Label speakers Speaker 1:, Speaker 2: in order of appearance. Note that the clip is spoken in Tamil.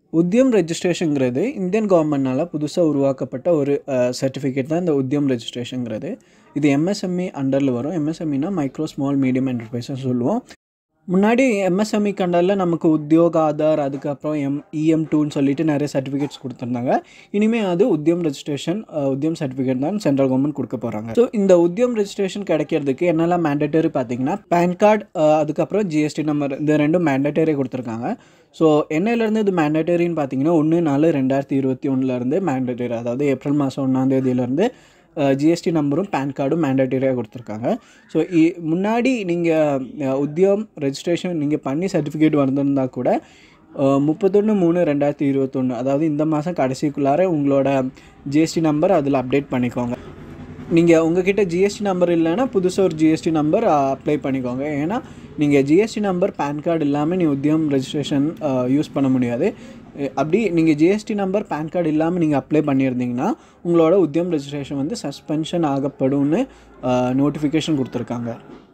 Speaker 1: உத்யம் ரெஜிஸ்ட்ரேஷனுங்கிறது இந்தியன் கவர்மெண்ட்னால் புதுசாக உருவாக்கப்பட்ட ஒரு சர்டிஃபிகேட் தான் இந்த உத்யம் ரெஜிஸ்ட்ரேஷனுங்கிறது இது எம்எஸ்எம்இ அண்டரில் வரும் எம்எஸ்எம்இனா மைக்ரோ ஸ்மால் மீடியம் என்டர்பிரைஸஸ் சொல்லுவோம் முன்னாடி எம்எஸ்எம்இ கண்டரில் நமக்கு உத்தியோக ஆதார் அதுக்கப்புறம் எம் இஎம் டூன்னு சொல்லிட்டு நிறைய சர்டிஃபிகேட்ஸ் கொடுத்துருந்தாங்க இனிமேல் அது உத்தியம் ரெஜிஸ்ட்ரேஷன் உத்தியம் சர்டிஃபிகேட் தான் சென்ட்ரல் கவர்மெண்ட் கொடுக்க போகிறாங்க ஸோ இந்த உத்தியம் ரெஜிஸ்ட்ரேஷன் கிடைக்கிறதுக்கு என்னெல்லாம் மேண்டட்டரி பார்த்தீங்கன்னா பேன் கார்டு அதுக்கப்புறம் ஜிஎஸ்டி நம்பர் இந்த ரெண்டும் மேண்டட்டரி கொடுத்துருக்காங்க ஸோ என்னையிலேருந்து இது மேண்டட்டரின்னு பார்த்தீங்கன்னா ஒன்று நாலு ரெண்டாயிரத்தி இருபத்தி ஒன்றுலேருந்து மேண்டட்டரி அதாவது ஏப்ரல் மாதம் ஒன்றாந்தேதியிலேருந்து ஜிஎஸ்டி நம்பரும் பேன் கார்டும் மேண்டட்டரியாக கொடுத்துருக்காங்க ஸோ முன்னாடி நீங்கள் உத்தியோகம் ரெஜிஸ்ட்ரேஷன் நீங்கள் பண்ணி சர்டிஃபிகேட் வந்திருந்தா கூட முப்பத்தொன்று மூணு ரெண்டாயிரத்தி இருபத்தொன்று அதாவது இந்த மாதம் கடைசிக்குள்ளார உங்களோட ஜிஎஸ்டி நம்பர் அதில் அப்டேட் பண்ணிக்கோங்க நீங்கள் உங்ககிட்ட ஜிஎஸ்டி நம்பர் இல்லைன்னா புதுசாக ஒரு ஜிஎஸ்டி நம்பர் அப்ளை பண்ணிக்கோங்க ஏன்னா நீங்கள் ஜிஎஸ்டி நம்பர் பேன் கார்டு இல்லாமல் நீ உத்தியம் ரெஜிஸ்ட்ரேஷன் யூஸ் பண்ண முடியாது அப்படி நீங்கள் ஜிஎஸ்டி நம்பர் பேன் கார்டு இல்லாமல் நீங்கள் அப்ளை பண்ணியிருந்தீங்கன்னா உங்களோட உத்தியம் ரெஜிஸ்ட்ரேஷன் வந்து சஸ்பென்ஷன் ஆகப்படும்னு நோட்டிஃபிகேஷன் கொடுத்துருக்காங்க